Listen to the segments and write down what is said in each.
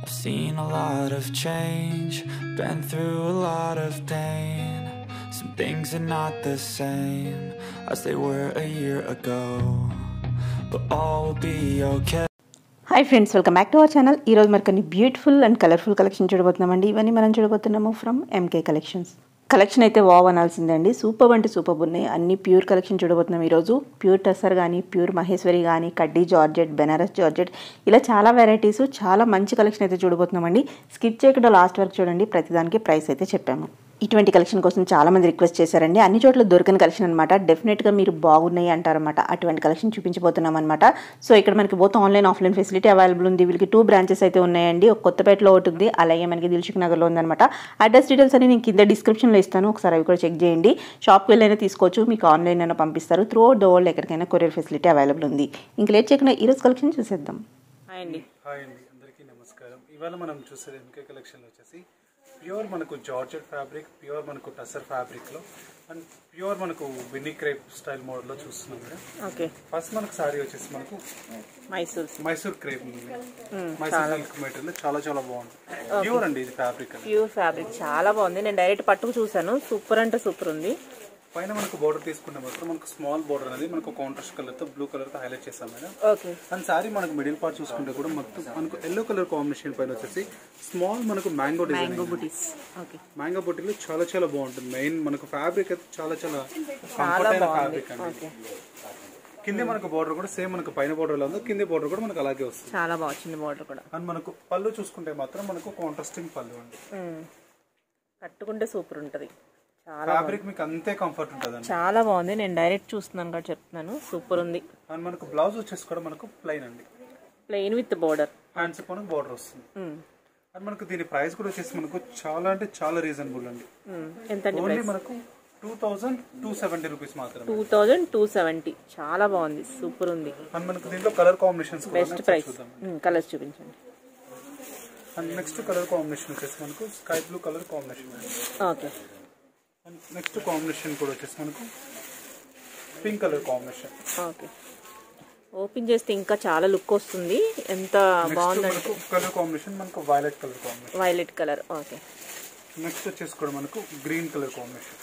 I've seen a lot of change, been through a lot of pain. Some things are not the same as they were a year ago, but all will be okay. Hi friends welcome back to our channel ఈరోజు మరి కొన్ని beautiful and colourful collection చూడబోతున్నామండి ఇవన్నీ మనం చూడబోతున్నాము from MK collections collection అయితే wow అనాల్సిందే అండి సూపర్ అంటే సూపర్ ఉన్నాయి అన్ని ప్యూర్ కలెక్షన్ చూడబోతున్నాం ఈరోజు ప్యూర్ టసర్ కానీ ప్యూర్ మహేశ్వరి కానీ కడ్డీ జార్జెట్ బెనారస్ జార్జెట్ ఇలా చాలా వెరైటీస్ చాలా మంచి కలెక్షన్ అయితే చూడబోతున్నామండి స్కిప్ చేయకుండా లాస్ట్ వరకు చూడండి ప్రతిదానికి ప్రైస్ అయితే చెప్పాము ఇటువంటి కలెక్షన్ కోసం చాలా మంది రిక్వెస్ట్ చేశారండి అన్ని చోట్ల దొరకని కలెక్షన్ అనమాట డెఫినెట్గా మీరు బాగున్నాయి అంటారనమాట అటువంటి కలెక్షన్ చూపించబోతున్నాం అనమాట సో ఇక్కడ మనకి both online offline facility available ఉంది వీళ్ళకి టూ బ్రాంచెస్ అయితే ఉన్నాయండి ఒక కొత్తపేటలో ఒకటి ఉంది అలాగే మనకి దిల్సుఖ్ నగర్లో ఉందన్నమాట అడ్రస్ డీటెయిల్స్ అని నేను కింద డిస్క్రిప్షన్లో ఇస్తాను ఒకసారి అవి కూడా చెక్ చేయండి షాప్కి వెళ్ళైనా తీసుకోవచ్చు మీకు ఆన్లైన్ అయినా పంపిస్తారు త్రూ అవుట్ ద వరల్డ్ ఎక్కడికైనా కొరియర్ ఫెసిలిటీ అవైలబుల్ ఉంది ఇంక లేట్ చేయకుండా ఈరోజు కలెక్షన్ చూసేద్దాం అండి హాయ్ అండి అందరికీ నమస్కారం ఇవాళ మనం చూసేది ఎంకే కలెక్షన్ వచ్చేసి ప్యూర్ మనకు జార్జెట్ ఫ్యాబ్రిక్ ప్యూర్ మనకు టసర్ ఫ్యాబ్రిక్లో అండ్ ప్యూర్ మనకు బిన్నీ క్రేప్ స్టైల్ మోడల్లో చూస్తున్నాం మేడం ఓకే ఫస్ట్ మనకు సారీ వచ్చేసి మనకు మైసూర్ మైసూర్ క్రేప్ ఉంది మైసూర్ సిల్క్ మెటీరియల్ చాలా చాలా బాగుంది ప్యూర్ అండి ఇది ఫ్యాబ్రిక్ అండి ప్యూర్ ఫ్యాబ్రిక్ చాలా బాగుంది నేను డైరెక్ట్ పట్టుకు చూసాను సూపర్ అంటే సూపర్ ఉంది పైన మనకు బోర్డర్ తీసుకుంటే మాత్రం మనకు స్మాల్ బోర్డర్ అనేది మనకు కాంట్రాస్ట్ కలర్ తో బ్లూ కలర్ తో హైలైట్ చేస్తాం మేడం ఓకే అండ్ సారీ మనకు మిడిల్ పార్ట్ చూసుకుంటే కూడా మొత్తం మనకు ఎల్లో కలర్ కాంబినేషన్ పైన వచ్చేసి స్మాల్ మనకు mango design buttis okay mango బొట్టిలో చాలా చాలా బాగుంటుంది మెయిన్ మనకు ఫ్యాబ్రిక్ అయితే చాలా చాలా కంఫర్ట్ అయిన ఫ్యాబ్రిక్ అండి కింద మనకు బోర్డర్ కూడా సేమ్ మనకు పైన బోర్డర్ లో ఉంది కింద బోర్డర్ కూడా మనకు అలాగే వస్తుంది చాలా బాగా వచ్చింది బార్డర్ కూడా అండ్ మనకు పళ్ళు చూసుకుంటే మాత్రం మనకు కాంట్రాస్టింగ్ పళ్ళు అండి కట్టుకుంటే సూపర్ ఉంటుంది చాలా ఫ్యాబ్రిక్ మీకు అంతే కంఫర్ట్ ఉంటుంది అండి చాలా బాగుంది నేను డైరెక్ట్ చూస్తున్నాను కూడా చెప్తున్నాను సూపర్ ఉంది అండ్ మనకు బ్లౌజ్ వచ్చేసి కూడా మనకు ప్లెయిన్ అండి ప్లెయిన్ విత్ బోర్డర్ హ్యాండ్స్ మనకు బోర్డర్ వస్తుంది అండ్ మనకు దీని ప్రైస్ కూడా వచ్చేసి మనకు చాలా అంటే చాలా రీజనబుల్ అండి ఎంత అండి ఓన్లీ మనకు two thousand two seventy rupees మాత్రమే టూ థౌజండ్ టూ సెవెంటీ చాలా బాగుంది సూపర్ ఉంది అండ్ మనకు దీంట్లో colour combinations best price colours చూపించండి అండ్ నెక్స్ట్ కలర్ కాంబినేషన్ వచ్చేసి మనకు sky blue colour combination okay and next combination కూడా వచ్చేసి మనకు pink colour combination okay open చేస్తే ఇంకా చాలా లుక్ వస్తుంది ఎంత నెక్స్ట్ బాగుందంటే మనకు కలర్ కాంబినేషన్ మనకు violet colour combination violet colour okay next వచ్చేసి కూడా మనకు green colour combination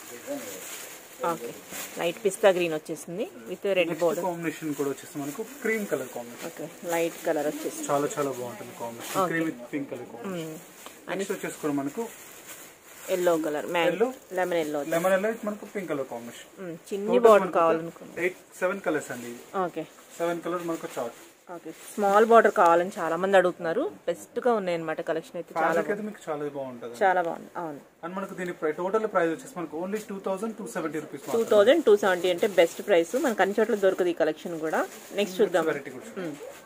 okay light pista green వచ్చేసింది with red next border combination కూడా వచ్చేసి మనకు cream colour combination okay light colour వచ్చేసింది చాలా చాలా బాగుంటుంది combination cream with pink colour combination next వచ్చేసి కూడా మనకు yellow colour mango Yellow? Lemon yellow lemon yellow మనకు పింక్ కలర్ కాంబినేషన్ చిన్ని బార్డర్ కావాలనుకున్నాను ఎయిట్ సెవెన్ కలర్స్ అండి ఇది ఓకే సెవెన్ కలర్ మనకు చార్ట్ ఓకే స్మాల్ బార్డర్ కావాలని చాలా మంది అడుగుతున్నారు బెస్ట్ గా ఉన్నాయి అనమాట కలెక్షన్ అయితే చాలా ఫ్యాబ్రిక్ అయితే మీకు చాలా బాగుంటుంది చాలా బాగుంది అవును అండ్ మనకు దీని టోటల్ ప్రైస్ వచ్చేసి మనకు only two thousand two seventy rupees two thousand two seventy అంటే బెస్ట్ ప్రైస్ మనకు అన్ని చోట్ల దొరకదు ఈ కలెక్షన్ కూడా నెక్స్ట్ చూద్దాం వెరైటీ కూడా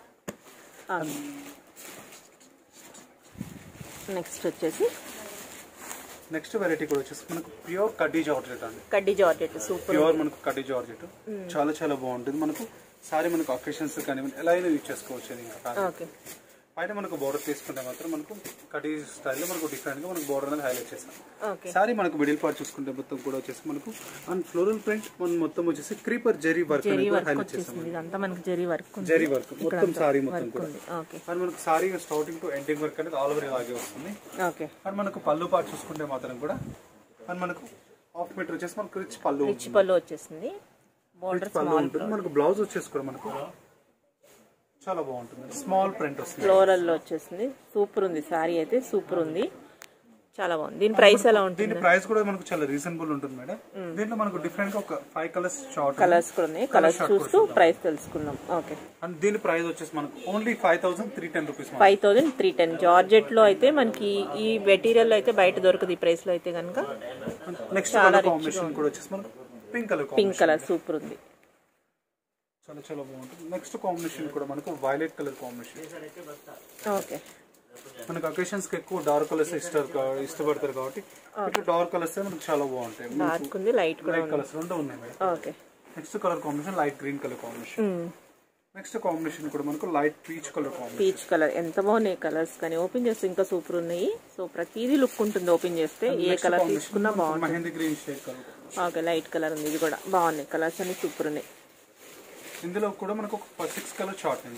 నెక్స్ట్ వచ్చేసి నెక్స్ట్ వెరైటీ కూడా వచ్చేసి మనకు ప్యూర్ కడ్డీ జార్జెట్ అండి కడ్డీ జార్జెట్ సూపర్ ప్యూర్ మనకు కడ్డీ జార్జెట్ చాలా చాలా బాగుంటుంది మనకు సారీ మనకు అకేషన్స్ కానివ్వండి ఎలా అయినా యూజ్ చేసుకోవచ్చు ఇది ఇంకా fabric. ఓకే పైన మనకు బోర్డర్ తీసుకుంటే మాత్రం మనకు కడ్డీ స్టైల్లో మనకు డిఫరెంట్ గా మనకు బోర్డర్ అనేది హైలైట్ చేస్తాం ఓకే సారీ మనకు మిడిల్ పార్ట్ చూసుకుంటే మొత్తం కూడా వచ్చేసి మనకు అండ్ ఫ్లోరల్ ప్రింట్ మనం మొత్తం వచ్చేసి క్రీపర్ జెరీ వర్క్ జరీ అనేది వర్క్ హైలైట్ చేస్తాం వచ్చేసింది ఇదంతా మనకి జరీ వర్క్ ఉంది జెరీ వర్క్ మొత్తం సారీ మొత్తం కూడా ఉంది ఓకే అండ్ మనకు sari starting to ending work అనేది ఆల్ ఓవర్ ఇలాగే వస్తుంది ఓకే అండ్ మనకు పళ్ళు పార్ట్ చూసుకుంటే మాత్రం కూడా అండ్ మనకు హాఫ్ మీటర్ వచ్చేసి మనకు రిచ్ పళ్ళు రిచ్ పళ్ళు వచ్చేసింది బార్డర్ రిచ్ పళ్ళు ఉంటుంది మనకు బ్లౌజ్ వచ్చేసి కూడా మనకు చాలా బాగుంటుంది స్మాల్ ప్రింట్ వస్తుంది ఫ్లోరల్ లో వచ్చేసింది సూపర్ ఉంది సారీ అయితే సూపర్ ఉంది చాలా బాగుంది దీని ప్రైస్ ఎలా ఉంటుంది దీని ప్రైస్ కూడా మనకు చాలా రీజనబుల్ ఉంటుంది మేడం దీంట్లో మనకు డిఫరెంట్ గా ఒక ఫైవ్ కలర్స్ షార్ట్ కలర్స్ కూడా ఉన్నాయి కలర్స్ చూస్తూ ప్రైస్ తెలుసుకుందాం ఓకే అండ్ దీని ప్రైస్ వచ్చేసి మనకు only five thousand three ten rupees five thousand three ten georgette లో అయితే మనకి ఈ మెటీరియల్ అయితే బయట దొరకదు ఈ ప్రైస్ లో అయితే కనుక నెక్స్ట్ కలర్ కాంబినేషన్ కూడా వచ్చేసి మనకు pink colour pink colour super ఉంది చాలా చాలా బాగుంటుంది నెక్స్ట్ కాంబినేషన్ కూడా మనకు వైలెట్ కలర్ కాంబినేషన్ ఓకే మనకు అకేషన్స్ కి ఎక్కువ డార్క్ కలర్స్ ఇస్తారు కా- ఇష్టపడతారు కాబట్టి ఇట్లా డార్క్ కలర్స్ మనకు చాలా బాగుంటాయి డార్క్ ఉంది లైట్ కూడా లైట్ కలర్స్ రెండు ఉన్నాయి madam okay next colour combination light green colour combination next combination కూడా మనకు light peach colour combination peach colour ఎంత బాగున్నాయి కలర్స్ కానీ ఓపెన్ చేస్తే ఇంకా సూపర్ ఉన్నాయి సో ప్రతిదీ లుక్ ఉంటుంది ఓపెన్ చేస్తే ఏ కలర్ తీసుకున్నా బాగుంటుంది mehndi green shade colour okay light colour ఉంది ఇది కూడా బాగున్నాయి కలర్స్ అన్ని సూపర్ ఉన్నాయి ఇందులో కూడా మనకు ఒక సిక్స్ కలర్ చార్ట్ ఉంది ఇది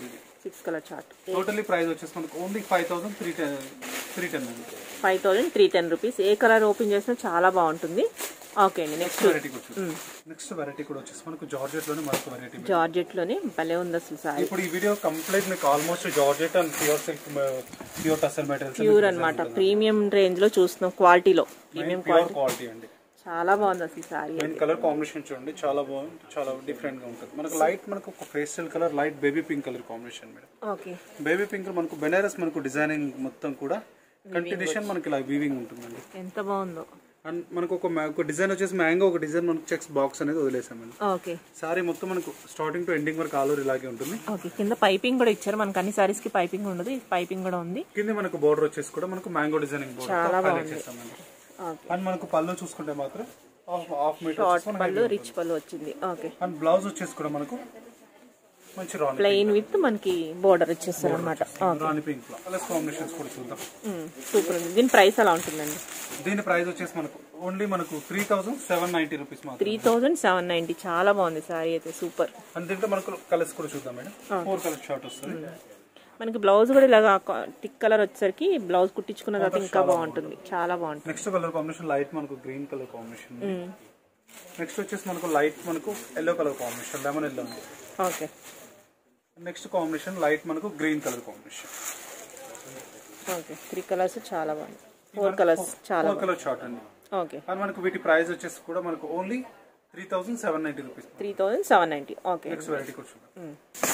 six colour chart totally price వచ్చేసి మనకు only five thousand three ten three ten అండి five thousand three ten rupees ఏ కలర్ ఓపెన్ చేసినా చాలా బాగుంటుంది ఓకే అండి నెక్స్ట్ వెరైటీ కూడా నెక్స్ట్ వెరైటీ కూడా వచ్చేసి మనకు జార్జెట్ లోనే మరొక వెరైటీ జార్జెట్ లోనే భలే ఉంది అసలు సారీ ఇప్పుడు ఈ వీడియో కంప్లీట్ మీకు almost georgette and pure silk pure tussar materials pure అన్నమాట ప్రీమియం రేంజ్ లో చూస్తున్నాం క్వాలిటీలో ప్రీమియం ప్యూర్ క్వాలిటీ అండి చాలా బాగుంది అసలు సారీ మెయిన్ కలర్ కాంబినేషన్ చూడండి చాలా బాగుంది చాలా డిఫరెంట్ గా ఉంటుంది మనకు లైట్ మనకు ఒక pastel colour light baby pink colour combination madam okay baby pink మనకు బెనారస్ మనకు డిజైనింగ్ మొత్తం కూడా కంటిన్యూషన్ మనకి ఇలా వీవింగ్ ఉంటుందండి ఎంత బాగుందో అండ్ మనకు ఒక ma- ఒక డిజైన్ వచ్చేసి మ్యాంగో ఒక డిజైన్ మనకు చెక్స్ బాక్స్ అనేది వదిలేసామండి ఓకే సారీ మొత్తం మనకు స్టార్టింగ్ టు ఎండింగ్ వరకు ఆల్ ఓవర్ ఇలాగే ఉంటుంది ఓకే కింద పైపింగ్ కూడా ఇచ్చారు మనకు అన్ని సారీస్ కి పైపింగ్ ఉండదు పైపింగ్ కూడా ఉంది కింద మనకు బోర్డర్ వచ్చేసి కూడా మనకు మ్యాంగో డిజైనింగ్ చాలా బోర్డర్ బాగుంది. చేస్తామండి ఓకే అండ్ మనకు పళ్ళు చూసుకుంటే మాత్రం హాఫ్ హాఫ్ మీటర్ షార్ట్ పళ్ళు రిచ్ పళ్ళు వచ్చింది ఓకే అండ్ బ్లౌజ్ వచ్చేసి కూడా మనకు మంచి రాణి ప్లెయిన్ విత్ మనకి బోర్డర్ ఇచ్చేస్తారు అనమాట రాణి పింక్ లో కలర్స్ కాంబినేషన్స్ కూడా చూద్దాం సూపర్ ఉంది దీని ప్రైస్ ఎలా ఉంటుందండి దీని ప్రైస్ వచ్చేసి మనకు ఓన్లీ మనకు three thousand seven ninety rupees మాత్రం త్రీ థౌజండ్ సెవెన్ నైన్టీ చాలా బాగుంది సారీ అయితే సూపర్ అండ్ దీంట్లో మనకు కలర్స్ కూడా చూద్దాం మేడం ఫోర్ కలర్ షార్ట్ వస్తుంది మనకి బ్లౌజ్ కూడా ఇలాగా టిక్ కలర్ వచ్చేసరికి బ్లౌజ్ కుట్టించుకున్న తర్వాత ఇంకా బాగుంటుంది చాలా బాగుంటుంది నెక్స్ట్ కలర్ కాంబినేషన్ లైట్ మనకు గ్రీన్ కలర్ కాంబినేషన్ నెక్స్ట్ వచ్చేసి మనకు లైట్ మనకు yellow colour combination lemon yellow ఉంది ఓకే నెక్స్ట్ కాంబినేషన్ లైట్ మనకు green colour combination okay three colours చాలా బాగుంది ఫోర్ కలర్స్ చాలా ఫోర్ కలర్ షార్ట్ అండి ఓకే అండ్ మనకు వీటి ప్రైస్ వచ్చేసి కూడా మనకు only three thousand seven ninety rupees three thousand seven ninety okay next variety కూడా చూద్దాం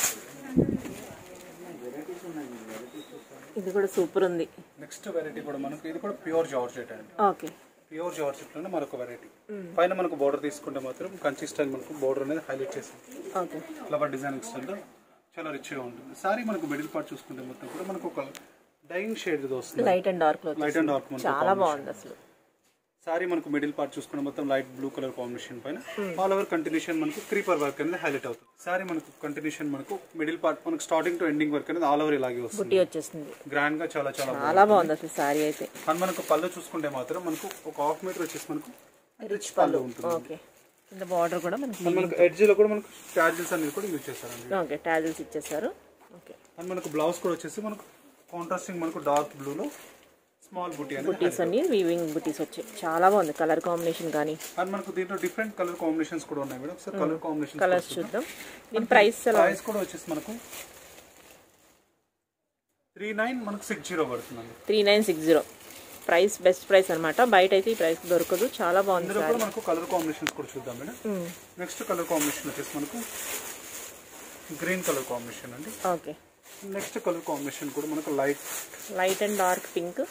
ఇది కూడా సూపర్ ఉంది నెక్స్ట్ వెరైటీ కూడా మనకు ఇది కూడా ప్యూర్ జార్జెట్ అండి ఓకే ప్యూర్ జార్జెట్ లోనే మరొక వెరైటీ పైన మనకు బోర్డర్ తీసుకుంటే మాత్రం కంచి స్టైల్ మనకు బోర్డర్ అనేది హైలైట్ చేసింది ఓకే ఫ్లవర్ డిజైనింగ్ స్టైల్లో చాలా రిచ్గా ఉంటుంది సారీ మనకు మిడిల్ పార్ట్ చూసుకుంటే మొత్తం కూడా మనకు ఒక డైయింగ్ షేడ్ వస్తుంది లైట్ అండ్ డార్క్ లో లైట్ అండ్ డార్క్ మనకు చాలా బాగుంది అసలు సారీ మనకు మిడిల్ పార్ట్ చూసుకుంటే మొత్తం లైట్ బ్లూ కలర్ కాంబినేషన్ పైన ఆల్ ఓవర్ కంటిన్యూషన్ మనకు క్రీపర్ వర్క్ అనేది హైలైట్ అవుతుంది సారీ మనకు కంటిన్యూషన్ మనకు మిడిల్ పార్ట్ మనకు స్టార్టింగ్ టు ఎండింగ్ వర్క్ అనేది ఆల్ ఓవర్ ఇలాగే వస్తుంది బుట్టి వచ్చేస్తుంది గ్రాండ్ గా చాలా చాలా బాగుంది చాలా బాగుంది అసలు సారీ అయితే అండ్ మనకు పళ్ళు చూసుకుంటే మాత్రం మనకు ఒక హాఫ్ మీటర్ వచ్చేసి మనకు రిచ్ పళ్ళు ఉంటుంది ఓకే కింద బార్డర్ కూడా మనకి అండ్ మనకు ఎడ్జ్ లో కూడా మనకు చార్జెస్ అనేది కూడా యూజ్ చేస్తారండి ఓకే టాజిల్స్ ఇచ్చేసారు ఓకే అండ్ మనకు బ్లౌజ్ కూడా వచ్చేసి మనకు కాంట్రాస్టింగ్ మనకు డార్క్ బ్లూ లో స్మాల్ బుటీ అనేది బుటీస్ అన్ని వీవింగ్ బుటీస్ వచ్చాయి చాలా బాగుంది కలర్ కాంబినేషన్ కానీ అండ్ మనకు దీంట్లో డిఫరెంట్ కలర్ కాంబినేషన్స్ కూడా ఉన్నాయి madam so colour combination colours చూద్దాం దీని ప్రైస్ ఎలా ప్రైస్ కూడా వచ్చేసి మనకు త్రీ నైన్ మనకు సిక్స్ జీరో పడుతుందండి three nine six zero price best price అనమాట బయట అయితే ఈ ప్రైస్ దొరకదు చాలా బాగుంది ఇందులో కూడా మనకు కలర్ కాంబినేషన్స్ కూడా చూద్దాం మేడం నెక్స్ట్ కలర్ కాంబినేషన్ వచ్చేసి మనకు గ్రీన్ కలర్ కాంబినేషన్ అండి ఓకే నెక్స్ట్ కలర్ కాంబినేషన్ కూడా మనకు light light and dark pink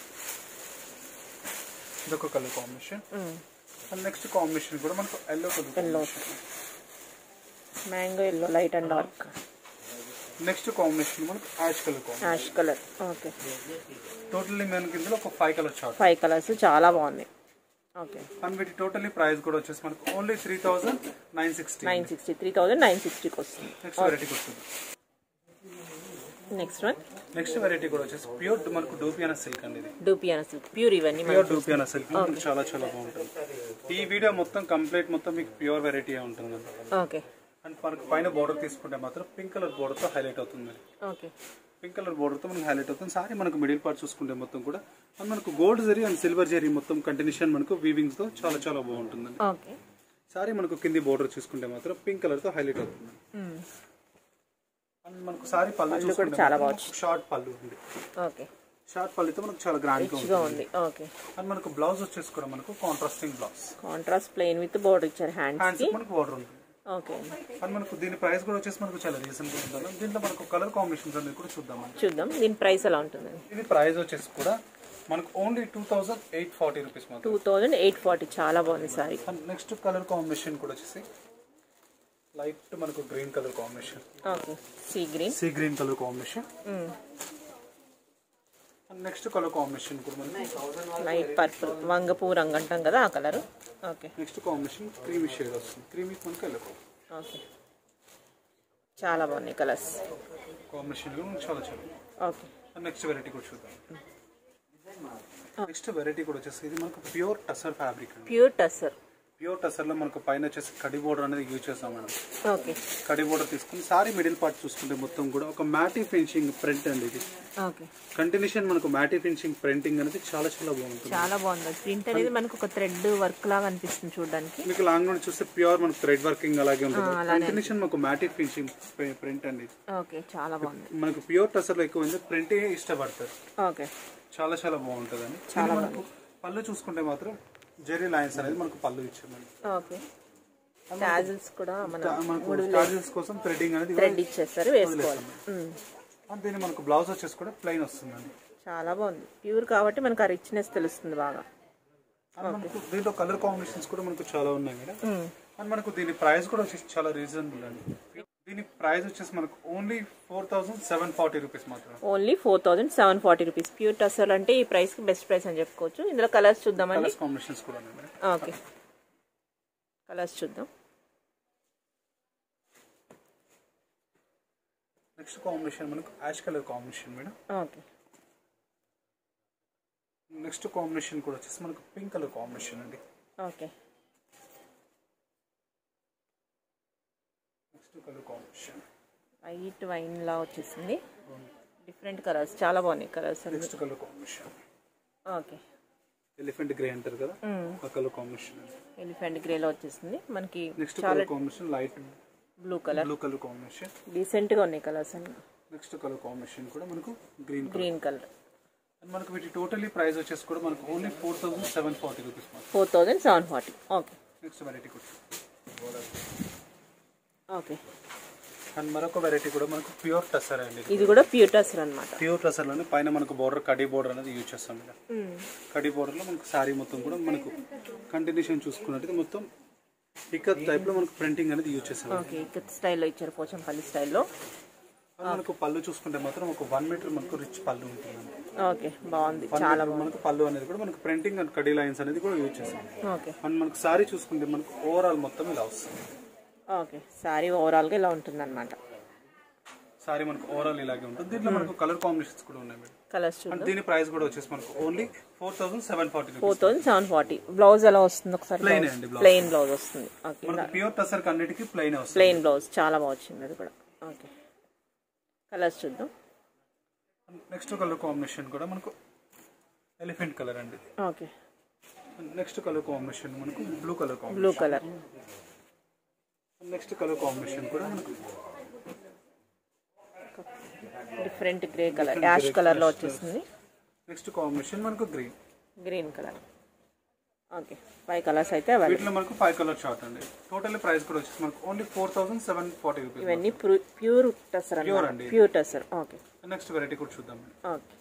ఇదొక colour combination and next combination కూడా మనకు yellow colour yellow mango yellow light and dark next combination మనకు ash colour combination ash colour okay totally మనకి ఇందులో ఒక five colour chart five colours చాలా బాగున్నాయి okay and వీటి టోటల్లీ ప్రైస్ కూడా వచ్చేసి మనకు only three thousand nine sixty nine sixty three thousand nine సిక్స్టీకి వస్తుంది నెక్స్ట్ వెరైటీకి వస్తుంది నెక్స్ట్ వన్ నెక్స్ట్ వెరైటీ కూడా వచ్చేసి ప్యూర్ మనకు డూపియానా సిల్క్ అండి ఇది డూపియానా సిల్క్ ప్యూర్ ఇవన్నీ ప్యూర్ డూపియానా సిల్క్ మనకు చాలా చాలా బాగుంటుంది ఈ వీడియో మొత్తం కంప్లీట్ మొత్తం మీకు ప్యూర్ వెరైటీ ఉంటుంది ఓకే అండ్ మనకు పైన బోర్డర్ తీసుకుంటే మాత్రం పింక్ కలర్ బోర్డర్తో హైలైట్ అవుతుంది ఓకే పింక్ కలర్ బోర్డర్తో మనకు హైలైట్ అవుతుంది సారీ మనకు మిడిల్ పార్ట్ చూసుకుంటే మొత్తం కూడా అండ్ మనకు gold zari and silver zari మొత్తం కంటిన్యూషన్ మనకు వీవింగ్స్ తో చాలా చాలా బాగుంటుందండి ఓకే సారీ మనకు కింది బోర్డర్ చూసుకుంటే మాత్రం పింక్ కలర్ తో హైలైట్ అవుతుంది అండ్ మనకు సారీ పళ్ళు చూసుకుంటే చాలా మాత్రం షార్ట్ పళ్ళు ఉంది ఓకే షార్ట్ పళ్ళుతో మనకు చాలా గ్రాండ్ గా మంచిగా ఉంటుంది ఉంది ఓకే అండ్ మనకు బ్లౌజ్ వచ్చేసి కూడా మనకు contrasting blouse contrast plain with border ఇచ్చారు హ్యాండ్స్ హ్యాండ్స్ కి మనకు బోర్డర్ ఉంటుంది ఓకే అండ్ మనకు దీని ప్రైస్ కూడా వచ్చేసి మనకు చాలా రీజనబుల్ ఉంటుంది దీంట్లో మనకు కలర్ కాంబినేషన్స్ అనేది కూడా చూద్దామండి చూద్దాం దీని ప్రైస్ ఎలా ఉంటుందండి ఇది ప్రైస్ వచ్చేసి కూడా మనకు only two thousand eight forty rupees మాత్రం టూ థౌజండ్ ఎయిట్ ఫార్టీ చాలా బాగుంది sari and next colour combination కూడా వచ్చేసి లైట్ మనకు green colour combination okay sea green sea green colour combination and next colour combination కూడా మనకి లైట్ పర్పుల్ వంగపూ రంగు అంటాం కదా ఆ colour okay next combination creamy shade వస్తుంది క్రీమీ మనకు ఎల్లో ఓకే చాలా బాగున్నాయి కలర్స్ కాంబినేషన్ కూడా మనకు చాలా చాలా ఓకే అండ్ నెక్స్ట్ వెరైటీ కూడా చూద్దాం నెక్స్ట్ వెరైటీ కూడా వచ్చేసి ఇది మనకు ప్యూర్ టసర్ ఫ్యాబ్రిక్ అండి ప్యూర్ టసర్ ప్యూర్ టసర్లో మనకు పైన వచ్చేసి కడి బోర్డర్ అనేది యూజ్ చేస్తాం మేడం ఓకే కడి బోర్డర్ తీసుకుని సారీ మిడిల్ పార్ట్ చూసుకుంటే మొత్తం కూడా ఒక మ్యాటీ ఫినిషింగ్ ప్రింట్ అండి ఇది ఓకే కంటిన్యూషన్ మనకు మ్యాటీ ఫినిషింగ్ ప్రింటింగ్ అనేది చాలా చాలా బాగుంటుంది చాలా బాగుంది ప్రింట్ అనేది మనకు ఒక థ్రెడ్ వర్క్ లాగా అనిపిస్తుంది చూడడానికి మీకు లాంగ్ నుండి చూస్తే ప్యూర్ మనకు థ్రెడ్ వర్కింగ్ అలాగే ఉంటుంది కంటిన్యూషన్ మనకు మ్యాటీ ఫినిషింగ్ ప్రింట్ అండి ఇది. ఓకే చాలా బాగుంది మనకు ప్యూర్ టసర్లో ఎక్కువ ఉంది ప్రింటే ఇష్టపడతారు ఓకే చాలా చాలా బాగుంటుంది అండి చాలా మనకు పళ్ళు చూసుకుంటే మాత్రం జెరీ లైన్స్ అనేది మనకు పళ్ళు ఇచ్చామండి ఓకే టాజిల్స్ కూడా మన మనకు చార్జెస్ కోసం థ్రెడ్డింగ్ అనేది థ్రెడ్ ఇచ్చేస్తారు వేసుకోవాలి ఉమ్. అండ్ దీన్ని మనకు బ్లౌజ్ వచ్చేసి కూడా ప్లెయిన్ వస్తుందండి చాలా బాగుంది ప్యూర్ కాబట్టి మనకు ఆ రిచ్నెస్ తెలుస్తుంది బాగా అండ్ మనకు దీంట్లో కలర్ కాంబినేషన్స్ కూడా మనకు చాలా ఉన్నాయి మేడం అండ్ మనకు దీని ప్రైస్ కూడా వచ్చేసి చాలా రీజనబుల్ అండి దీని ప్రైస్ వచ్చేసి మనకు only four thousand seven forty rupees మాత్రం only four thousand seven forty rupees pure tussar అంటే ఈ ప్రైస్ కి బెస్ట్ ప్రైస్ అని చెప్పుకోవచ్చు ఇందులో కలర్స్ చూద్దామండి కలర్స్ కాంబినేషన్స్ కూడా ఉన్నాయి మేడం ఓకే కలర్స్ చూద్దాం నెక్స్ట్ కాంబినేషన్ మనకు ash colour combination madam okay next combination కూడా వచ్చేసి మనకు పింక్ కలర్ కాంబినేషన్ అండి okay next colour combination white wine లా వచ్చేసింది డిఫరెంట్ కలర్స్ చాలా బాగున్నాయి కలర్స్ అన్ని next colour combination okay elephant grey అంటారు కదా ఆ కలర్ కాంబినేషన్ అండి ఎలిఫెంట్ గ్రేలో వచ్చేసింది మనకి next colour combination light blue colour blue colour combination decent గా ఉన్నాయి కలర్స్ అన్ని నెక్స్ట్ కలర్ కాంబినేషన్ కూడా మనకు గ్రీన్ గ్రీన్ కలర్ అండ్ మనకు వీటి టోటలీ ప్రైస్ వచ్చేసి కూడా మనకు only four thousand seven forty rupees మాత్రం four thousand seven forty okay next variety కూడా ఓకే అండ్ మరొక వెరైటీ కూడా మనకు ప్యూర్ టసర్ అండి ఇది కూడా ప్యూర్ టసర్ అనమాట ప్యూర్ టసర్లోనే పైన మనకు బోర్డర్ కడీ బోర్డర్ అనేది యూజ్ చేస్తాం మేడం కడీ బోర్డర్లో మనకు శారీ మొత్తం కూడా మనకు కంటిన్యూషన్ చూసుకున్నట్టు మొత్తం ఇక్కత్ టైప్లో మనకు ప్రింటింగ్ అనేది యూజ్ చేస్తాం ఓకే ఇక్కడ స్టైల్లో ఇచ్చారు పోచంపల్లి స్టైల్లో అండ్ మనకు పళ్ళు చూసుకుంటే మాత్రం ఒక వన్ మీటర్ మనకు రిచ్ పళ్ళు ఉంటుంది ఓకే బాగుంది వన్ చాలా మీటర్ మనకు పళ్ళు అనేది కూడా మనకు ప్రింటింగ్ అండ్ కడీ లైన్స్ అనేది కూడా యూజ్ చేస్తాం ఓకే అండ్ మనకు శారీ చూసుకుంటే మనకు ఓవరాల్ మొత్తం ఇలా వస్తుంది ఓకే సారీ ఓవరాల్గా ఇలా ఉంటుంది అనమాట సారీ మనకు ఓవరాల్ ఇలాగే ఉంటుంది దీంట్లో మనకు కలర్ కాంబినేషన్స్ కూడా ఉన్నాయి మేడం కలర్స్ అండ్ చూద్దాం దీని ప్రైస్ కూడా వచ్చేసి మనకు only four thousand seven forty four thousand seven forty blouse ఎలా వస్తుంది ఒకసారి Plain అండి blouse. ప్లెయిన్ బ్లౌజ్ వస్తుంది ఓకే మనకు ప్యూర్ టసర్ అన్నిటికీ ప్లెయిన్ వస్తుంది ప్లెయిన్ బ్లౌజ్ చాలా బాగా వచ్చింది అది కూడా ఓకే కలర్స్ చూద్దాం నెక్స్ట్ కలర్ కాంబినేషన్ కూడా మనకు ఎలిఫెంట్ కలర్ అండి ఓకే నెక్స్ట్ కలర్ కాంబినేషన్ మనకు blue colour combination blue colour next colour combination కూడా మనకు డిఫరెంట్ గ్రే కలర్ యాష్ కలర్లో వచ్చేసింది నెక్స్ట్ కాంబినేషన్ మనకు green green colour okay five colours అయితే అవైలబుల్ వీటిలో మనకు ఫైవ్ కలర్ చార్ట్ అండి టోటల్ ప్రైస్ కూడా వచ్చేసి మనకు only four thousand seven forty rupees ఇవన్నీ ప్యూర్ టసర్ Pure అన్నమాట అండి. Pure tussar okay next variety కూడా చూద్దాం మేడం ఓకే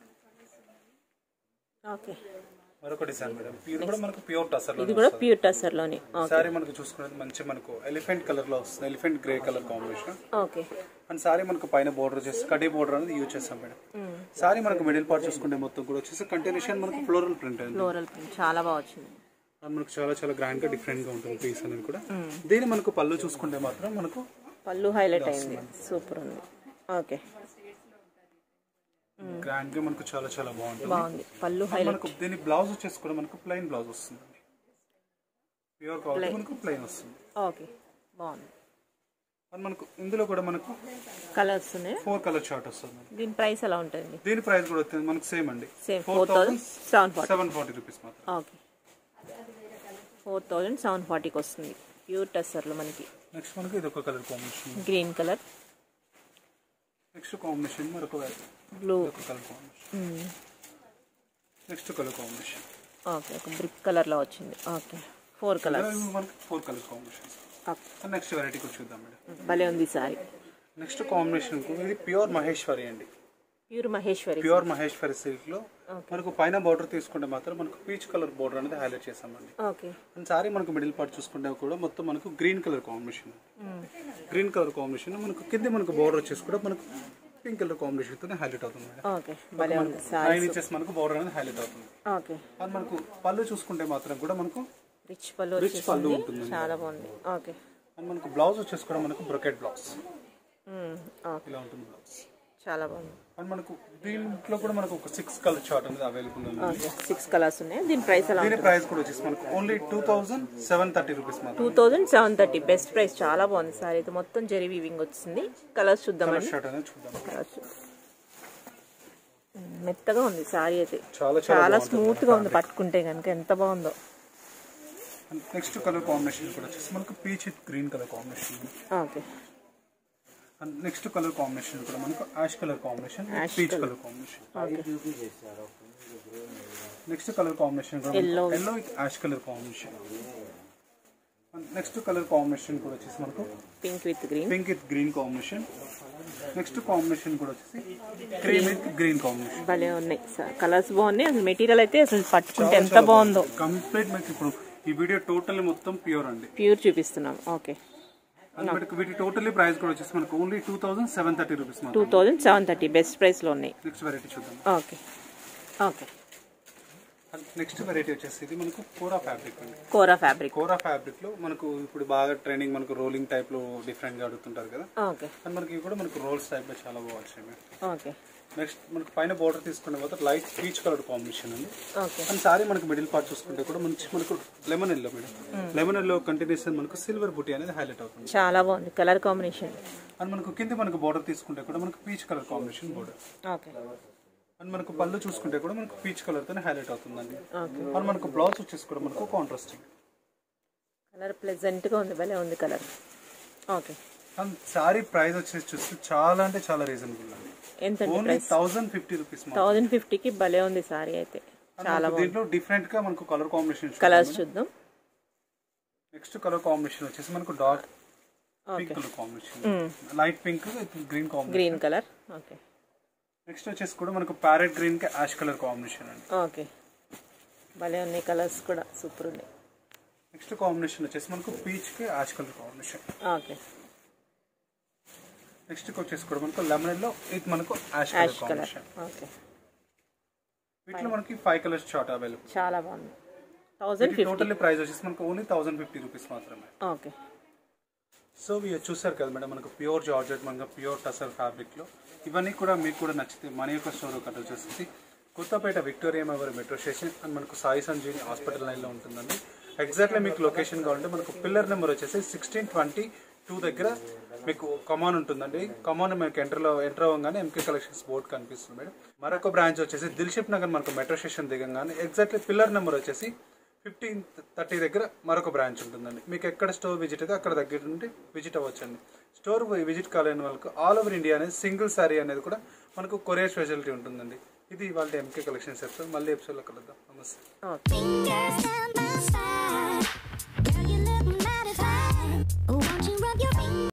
ఓకే మరొక డిజైన్ మేడం ఇది కూడా మనకు ప్యూర్ టసర్ ఇది కూడా ప్యూర్ టసర్లోని ఓకే సారీ మనకు చూసుకునేది మంచి మనకు ఎలిఫెంట్ కలర్ లో వస్తుంది elephant grey colour combination okay and sari మనకు పైన బోర్డర్ వచ్చేసి కడీ బోర్డర్ అనేది యూజ్ చేస్తాం మేడం సారీ మనకు మిడిల్ పార్ట్ చూసుకుంటే మొత్తం కూడా వచ్చేసి కంటిన్యూషన్ మనకు ఫ్లోరల్ ప్రింట్ అండి ఫ్లోరల్ ప్రింట్ చాలా బాగా వచ్చింది అండ్ మనకు చాలా చాలా గ్రాండ్ గా డిఫరెంట్ గా ఉంటుంది పీస్ అనేది కూడా దీని మనకు పళ్ళు చూసుకుంటే మాత్రం మనకు పళ్ళు హైలైట్ అయింది సూపర్ ఉంది ఓకే గ్రాండ్ గా మనకు చాలా చాలా బాగుంటుంది బాగుంది పళ్ళు అండ్ హైలైట్ మనకు దీని బ్లౌజ్ వచ్చేసి కూడా మనకు ప్లెయిన్ బ్లౌజ్ వస్తుంది ప్యూర్ కాబట్టి మనకు ప్లెయిన్ వస్తుంది ఓకే బాగుంది అండ్ మనకు ఇందులో కూడా మనకు కలర్స్ ఉన్నాయి ఫోర్ కలర్ చార్ట్ వస్తుంది మేడం. దీని ప్రైస్ ఎలా ఉంటుంది దీని ప్రైస్ కూడా వచ్చింది మనకు సేమ్ అండి same four thousand seven forty seven forty rupees మాత్రం ఓకే ఫోర్ థౌజండ్ సెవెన్ ఫార్టీకి వస్తుంది ప్యూర్ టెస్సర్లో మనకి నెక్స్ట్ మనకి ఇది ఒక colour combination green colour next combination మరొక బ్లూ ఒక colour combination next colour combination okay ఒక బ్రిక్ కలర్లో వచ్చింది ఓకే ఫోర్ కలర్స్ మనకి four colour combinations next variety కూడా చూద్దాం మేడం భలే ఉంది సారీ నెక్స్ట్ కాంబినేషన్ ఇది ప్యూర్ మహేశ్వరి అండి pure Maheshwari pure Maheshwari silk లో మనకు పైన బార్డర్ తీసుకుంటే మాత్రం మనకు పీచ్ కలర్ బార్డర్ అనేది హైలైట్ చేసామండి ఓకే అండ్ సారీ మనకు మిడిల్ పార్ట్ చూసుకుంటే కూడా మొత్తం మనకు green colour combination green colour combination మనకు కింద మనకు బార్డర్ వచ్చేసి కూడా మనకు పింక్ కలర్ కాంబినేషన్ తో హైలైట్ అవుతుంది మేడం ఓకే భలే ఉంది సారీ నైన్ ఇంచెస్ మనకు బార్డర్ అనేది హైలైట్ అవుతుంది ఓకే అండ్ మనకు పళ్ళు చూసుకుంటే మాత్రం కూడా మనకు రిచ్ పళ్ళు రిచ్ పళ్ళు వచ్చేసింది ఉంటుంది చాలా బాగుంది ఓకే అండ్ మనకు బ్లౌజ్ వచ్చేసి కూడా మనకు బ్రొకెట్ బ్లౌజ్ మ్మ్. ఓకే ఇలా ఉంటుంది బ్లౌజ్ చాలా బాగుంది అండ్ మనకు దీంట్లో కూడా మనకు ఒక సిక్స్ కలర్ చార్ట్ అనేది అవైలబుల్ ఉంది ఓకే సిక్స్ కలర్స్ ఉన్నాయి దీని ప్రైస్ ఎలా దీని ప్రైస్ కూడా వచ్చేసి మనకు only two thousand seven thirty rupees two మాత్రం thousand seven thirty best price చాలా బాగుంది సార్ ఇది మొత్తం జెరీ వీవింగ్ వచ్చింది కలర్స్ కలర్ చూద్దామండి షర్ట్ అనేది చూద్దాం కలర్స్ మెత్తగా ఉంది సారీ అయితే చాలా చాలా చాలా బాగుంటుంది స్మూత్ గా ఉంది పట్టుకుంటే కనుక ఎంత బాగుందో నెక్స్ట్ కలర్ కాంబినేషన్ కూడా వచ్చేసి మనకు peach with green colour combination okay and next colour combination కూడా మనకు ash colour combination Ash peach colour. Colour combination next colour combination కూడా Yellow. Yellow with ash colour combination next colour combination కూడా వచ్చేసి మనకు pink with green pink with green combination next combination కూడా వచ్చేసి cream with green combination భలే ఉన్నాయి sir colours బాగున్నాయి అసలు మెటీరియల్ అయితే అసలు పట్టుకుంటే ఎంత బాగుందో కంప్లీట్ మీకు ఇప్పుడు ఈ వీడియో టోటల్ మొత్తం ప్యూర్ అండి ప్యూర్ చూపిస్తున్నాం ఓకే అండ్ మనకి వీటి టోటల్లీ ప్రైస్ కూడా వచ్చేసి మనకు only two thousand seven thirty rupees two మాత్రం thousand seven thirty best price లో ఉన్నాయి నెక్స్ట్ వెరైటీ చూద్దాం ఓకే ఓకే నెక్స్ట్ వెరైటీ వచ్చేసి ఇది మనకు కోరా ఫ్యాబ్రిక్ అండి కోరా ఫ్యాబ్రిక్ కోరా ఫ్యాబ్రిక్ లో మనకు ఇప్పుడు బాగా ట్రైనింగ్ మనకు రోలింగ్ టైప్ లో డిఫరెంట్ గా అడుగుతుంటారు కదా ఓకే అండ్ మనకి ఇవి కూడా మనకు రోల్స్ టైప్ లో చాలా బాగా వచ్చాయి ఓకే నెక్స్ట్ మనకు పైన బోర్డర్ తీసుకునే పోతే లైట్ పీచ్ కలర్ కాంబినేషన్ అండి ఓకే అండ్ సారీ మనకు మిడిల్ పార్ట్ చూసుకుంటే కూడా మంచి మనకు lemon yellow madam lemon yellow continuation మనకు సిల్వర్ బుటీ అనేది హైలైట్ అవుతుంది చాలా బాగుంది కలర్ కాంబినేషన్ అండ్ మనకు కింద మనకు బోర్డర్ తీసుకుంటే కూడా మనకు peach colour combination border okay and మనకు పళ్ళు చూసుకుంటే కూడా మనకు పీచ్ కలర్ తోనే హైలైట్ అవుతుందండి ఓకే అండ్ మనకు బ్లౌజ్ వచ్చేసి కూడా మనకు కాంట్రాస్టింగ్ కలర్ ప్లెజెంట్ గా ఉంది భలే ఉంది colour okay and sari price వచ్చేసి చూస్తే చాలా అంటే చాలా రీజనబుల్ అండి ఎంత only thousand fifty rupees thousand ఫిఫ్టీకి భలే ఉంది సారీ అయితే చాలా దీంట్లో డిఫరెంట్ గా మనకు కలర్ కాంబినేషన్ కలర్స్ చూద్దాం నెక్స్ట్ కలర్ కాంబినేషన్ వచ్చేసి మనకు dark pink okay colour combination light pink green combination green colour okay next వచ్చేసి కూడా మనకు ప్యారెట్ గ్రీన్ కి యాష్ కలర్ కాంబినేషన్ అండి ఓకే భలే ఉన్నాయి కలర్స్ కూడా సూపర్ ఉన్నాయి నెక్స్ట్ కాంబినేషన్ వచ్చేసి మనకు పీచ్ కి ash colour combination okay next వచ్చేసి కూడా మనకు లెమన్ లో ఇది మనకు ash ash colour colour combination okay వీటిలో మనకి ఫైవ్ కలర్స్ షార్ట్ అవైలబుల్ చాలా బాగుంది థౌజండ్ ఫిఫ్టీ టోటల్ ప్రైస్ వచ్చేసి మనకు ఓన్లీ థౌసండ్ ఫిఫ్టీ రూపీస్ మాత్రమే ఓకే సో ఇవి చూసారు కదా మేడం మనకు ప్యూర్ జార్జెట్ మనకు ప్యూర్ టసర్ ఫ్యాబ్రిక్ లో ఇవన్నీ కూడా మీకు కూడా నచ్చితే మన యొక్క స్టోర్ ఒకటి వచ్చేసి Kothapet Victoria Memorial metro station and మనకు సాయి సంజీని హాస్పిటల్ లైన్ లో ఉంటుందండి ఎగ్జాక్ట్లీ మీకు లొకేషన్ కావాలంటే మనకు పిల్లర్ నెంబర్ వచ్చేసి సిక్స్టీన్ ట్వంటీ టూ దగ్గర మీకు కమాన్ ఉంటుందండి కమాన్ మనకి ఎంటర్ లో ఎంటర్ అవ్వగానే ఎంకే కలెక్షన్స్ బోర్డ్ కనిపిస్తుంది మేడం మరొక బ్రాంచ్ వచ్చేసి దిల్షిప్ నగర్ మనకు మెట్రో స్టేషన్ దిగంగానే ఎగ్జాక్ట్లీ పిల్లర్ నెంబర్ వచ్చేసి ఫిఫ్టీన్ థర్టీ దగ్గర మరొక బ్రాంచ్ ఉంటుందండి మీకు ఎక్కడ స్టోర్ విజిట్ అయితే అక్కడ దగ్గర నుండి విజిట్ అవ్వచ్చండి స్టోర్ విజిట్ కాలేని వాళ్ళకి ఆల్ ఓవర్ ఇండియా అనేది సింగిల్ సారీ అనేది కూడా మనకు కొరియర్ స్పెషాలిటీ ఉంటుందండి ఇది వాళ్ళ ఎంకే కలెక్షన్ చెప్తాను మళ్ళీ ఎపిసోడ్లో కలుద్దాం నమస్తే ఓకే Fingers down my